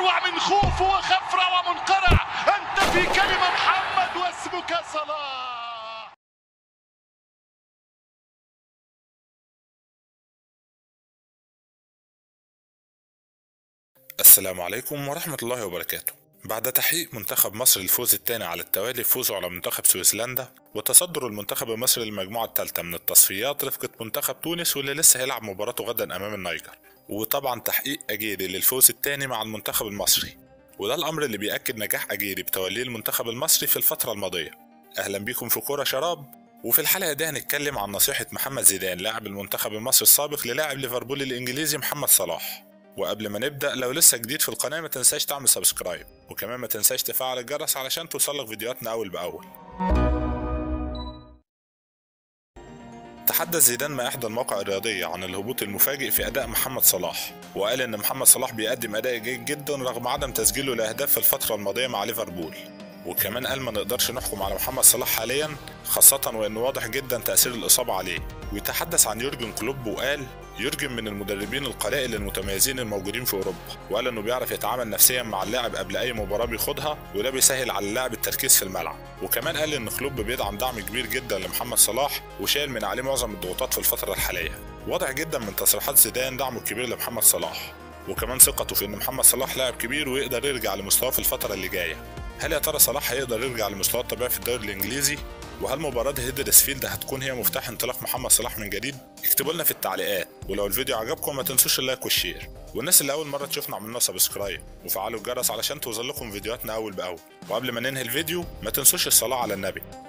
أروع من خوف وخفرة ومنقرع أنت في كلمة محمد واسمك صلاح السلام عليكم ورحمة الله وبركاته بعد تحقيق منتخب مصر الفوز الثاني على التوالي فوزه على منتخب سويسرلندا وتصدر المنتخب المصري للمجموعة الثالثة من التصفيات رفقة منتخب تونس واللي لسه هيلعب مباراته غدا أمام النيجر وطبعا تحقيق أجيري للفوز الثاني مع المنتخب المصري وده الأمر اللي بيأكد نجاح أجيري بتوليه المنتخب المصري في الفترة الماضية أهلا بيكم في كورة شراب وفي الحلقة دي هنتكلم عن نصيحة محمد زيدان لاعب المنتخب المصري السابق للاعب ليفربول الإنجليزي محمد صلاح وقبل ما نبدأ لو لسه جديد في القناة ما تنساش تعمل سبسكرايب وكمان ما تنساش تفعل الجرس علشان توصلك فيديوهاتنا أول بأول تحدث زيدان مع إحدى المواقع الرياضية عن الهبوط المفاجئ في أداء محمد صلاح وقال إن محمد صلاح بيقدم أداء جيد جدا رغم عدم تسجيله لأهداف في الفترة الماضية مع ليفربول وكمان قال ما نقدرش نحكم على محمد صلاح حاليا خاصة وإنه واضح جدا تأثير الإصابة عليه ويتحدث عن يورجن كلوب وقال يورجن من المدربين القلائل المتميزين الموجودين في أوروبا وقال إنه بيعرف يتعامل نفسيا مع اللاعب قبل أي مباراة بيخوضها وده بيسهل على اللاعب التركيز في الملعب وكمان قال إن كلوب بيدعم دعم كبير جدا لمحمد صلاح وشايل من عليه معظم الضغوطات في الفترة الحالية واضح جدا من تصريحات زيدان دعمه الكبير لمحمد صلاح وكمان ثقته في ان محمد صلاح لاعب كبير ويقدر يرجع لمستواه في الفتره اللي جايه هل يا ترى صلاح هيقدر يرجع لمستواه الطبيعي في الدوري الانجليزي وهل مباراة هيدرسفيلد هتكون هي مفتاح انطلاق محمد صلاح من جديد؟ اكتبوا لنا في التعليقات ولو الفيديو عجبكم ما تنسوش اللايك والشير والناس اللي اول مرة تشوفنا عملنا سبسكرايب وفعلوا الجرس علشان توصل لكم فيديوهاتنا اول باول وقبل ما ننهي الفيديو ما تنسوش الصلاة على النبي